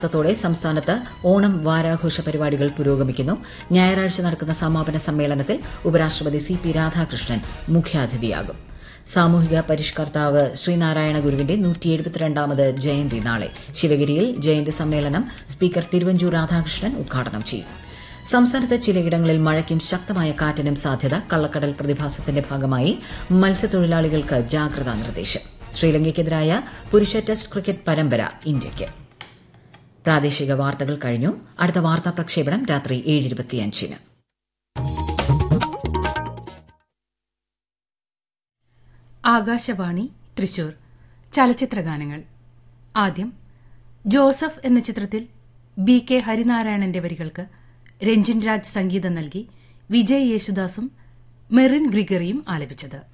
ത്തോടെ സംസ്ഥാനത്ത് ഓണം വാരാഘോഷ പരിപാടികൾ പുരോഗമിക്കുന്നു ഞായറാഴ്ച നടക്കുന്ന സമാപന സമ്മേളനത്തിൽ ഉപരാഷ്ട്രപതി സി പി രാധാകൃഷ്ണൻ മുഖ്യാതിഥിയാകും സാമൂഹിക പരിഷ്കർത്താവ് ശ്രീനാരായണ ഗുരുവിന്റെ നൂറ്റിയെഴുപത്തിരണ്ടാമത് ജയന്തി നാളെ ശിവഗിരിയിൽ ജയന്തി സമ്മേളനം സ്പീക്കർ തിരുവഞ്ചൂർ രാധാകൃഷ്ണൻ ഉദ്ഘാടനം ചെയ്യും സംസ്ഥാനത്ത് ചിലയിടങ്ങളിൽ മഴയ്ക്കും ശക്തമായ കാറ്റിനും സാധ്യത കള്ളക്കടൽ പ്രതിഭാസത്തിന്റെ ഭാഗമായി മത്സ്യത്തൊഴിലാളികൾക്ക് ജാഗ്രതാ നിർദ്ദേശം ശ്രീലങ്കയ്ക്കെതിരായ പുരുഷ ടെസ്റ്റ് ക്രിക്കറ്റ് പരമ്പര ഇന്ത്യയ്ക്ക് പ്രാദേശിക വാർത്തകൾ കഴിഞ്ഞു അടുത്ത വാർത്താ പ്രക്ഷേപണം രാത്രി ഏഴ് ഇരുപത്തിയഞ്ചിന് ആകാശവാണി തൃശൂർ ചലച്ചിത്രഗാനങ്ങൾ ആദ്യം ജോസഫ് എന്ന ചിത്രത്തിൽ ബി കെ ഹരിനാരായണന്റെ വരികൾക്ക് രഞ്ജിൻ രാജ് സംഗീതം നൽകി വിജയ് യേശുദാസും മെറിൻ ഗ്രിഗറിയും ആലപിച്ചത്